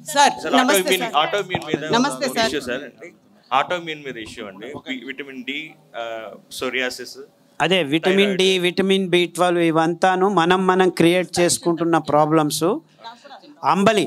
Sir sir నమస్తే autoimmune sir autoimmune మీద నమస్తే సార్. ఇష్యూ సార్ అండి ఆటోమ్యూన్ మీద ఇష్యూ అండి వి- విటమిన్ డి సోరియాసిస్ అదే vitamin D vitamin B twelve ఇవంతాను మనం మనం క్రియేట్ చేసుకుంటున్న ప్రాబ్లమ్స్ అంబలి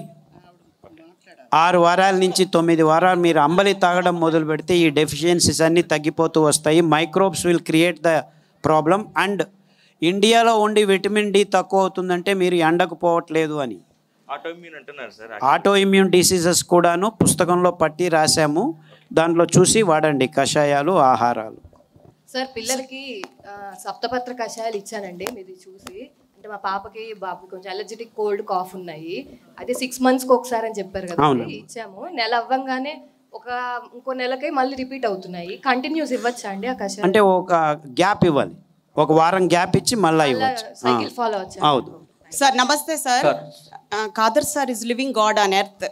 ఆరు వారాల నుంచి తొమ్మిది వారాలు మీరు అంబలి తాగడం మొదలు పెడితే ఈ డెఫిషియన్సీస్ అన్నీ తగ్గిపోతూ వస్తాయి microbes will create the problem and ఇండియాలో ఉండి విటమిన్ డి తక్కువ అవుతుందంటే మీరు ఎండకు పోవట్లేదు అని ఆటోమ్యూన్ అంటున్నారు సార్ ఆటో ఇమ్యూన్ డిసీజెస్ కూడాను పుస్తకంలో పట్టి రాశాము దాంట్లో చూసి వాడండి కషాయాలు ఆహారాలు సార్ పిల్లలకి ఆ, సప్తపత్ర కషాయాలు ఇచ్చానండి మీది చూసి అంటే మా పాపకి బాబు కొంచెం అలర్జెటిక్ కోల్డ్ కాఫ్ ఉన్నాయి అయితే సిక్స్ మంత్స్కి ఒకసారి అని చెప్పారు కదా అవును. ఇచ్చాము నెల అవ్వంగానే ఒక ఇంకో నెలకి మళ్ళీ రిపీట్ అవుతున్నాయి కంటిన్యూస్ ఇవ్వచ్చా అండి ఆ కషాయం అంటే ఒక గ్యాప్ ఇవ్వాలి ఒక వారం గ్యాప్ ఇచ్చి మళ్ళీ ఇవ్వచ్చు సైకిల్ ఆ. ఫాలో వచ్చా అవును సార్ నమస్తే సార్ కాదర్ sir is living God on earth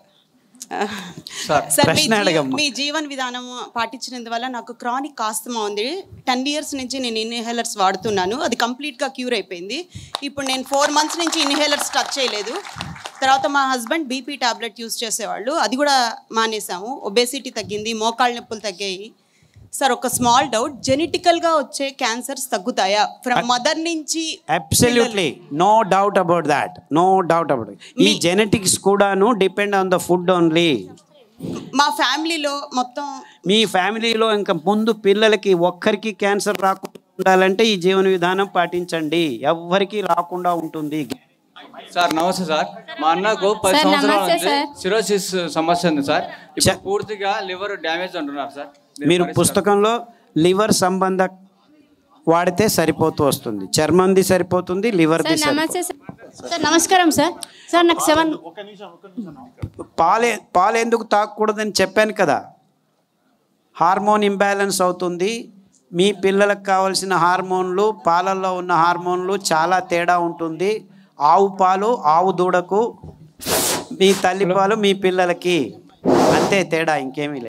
sir మీ ప్రశ్న జీ- అడగమ్మా. మీ జీవన విధానం పాటించినందువల్ల నాకు క్రానిక్ కాస్తమా ఉంది టెన్ ఇయర్స్ నుంచి నేను ఇన్హేలర్స్ వాడుతున్నాను అది కంప్లీట్గా క్యూర్ అయిపోయింది ఇప్పుడు నేను ఫోర్ మంత్స్ నుంచి ఇన్హేలర్స్ టచ్ చేయలేదు తర్వాత మా హస్బెండ్ బీపీ టాబ్లెట్ యూస్ చేసేవాళ్ళు అది కూడా మానేసాము ఒబేసిటీ తగ్గింది మోకాళ్ళ నొప్పులు తగ్గాయి సార్ ఒక స్మాల్ డౌట్ జెనెటికల్గా వచ్చే క్యాన్సర్స్ తగ్గుతాయా ఫ్రమ్ మదర్ నుంచి absolutely no doubt about that no doubt about ఈ జెనెటిక్స్ కూడాను depend on the food only మా ఫ్యామిలీలో మొత్తం మీ ఫ్యామిలీలో ఇంకా ముందు పిల్లలకి ఒక్కరికి క్యాన్సర్ రాకుండా ఉండాలంటే ఈ జీవన విధానం పాటించండి ఎవ్వరికి రాకుండా ఉంటుంది సార్ నమస్తే సార్ మా అన్నకు పది సార్, సంవత్సరాల నమస్తే నుంచి సార్. సిరోసిస్ సమస్య ఉంది సార్ ఇప్పుడు చ- పూర్తిగా లివర్ డ్యామేజ్ అంటున్నారు సార్ దీని మీరు పరిష్కారం- పుస్తకంలో లివర్ సంబంధ వాడితే సరిపోతూ వస్తుంది చర్మంది సరిపోతుంది లివర్ది సార్ నమస్తే సార్ సార్ నమస్కారం సార్ సార్ నాకు సెవెన్ పాలే పాలు ఎందుకు తాగకూడదని చెప్పాను కదా హార్మోన్ ఇంబ్యాలెన్స్ అవుతుంది మీ పిల్లలకు కావలసిన హార్మోన్లు పాలల్లో ఉన్న హార్మోన్లు చాలా తేడా ఉంటుంది ఆవు పాలు ఆవు దూడకు మీ తల్లి పాలు మీ పిల్లలకి అంతే తేడా ఇంకేమీ లేదు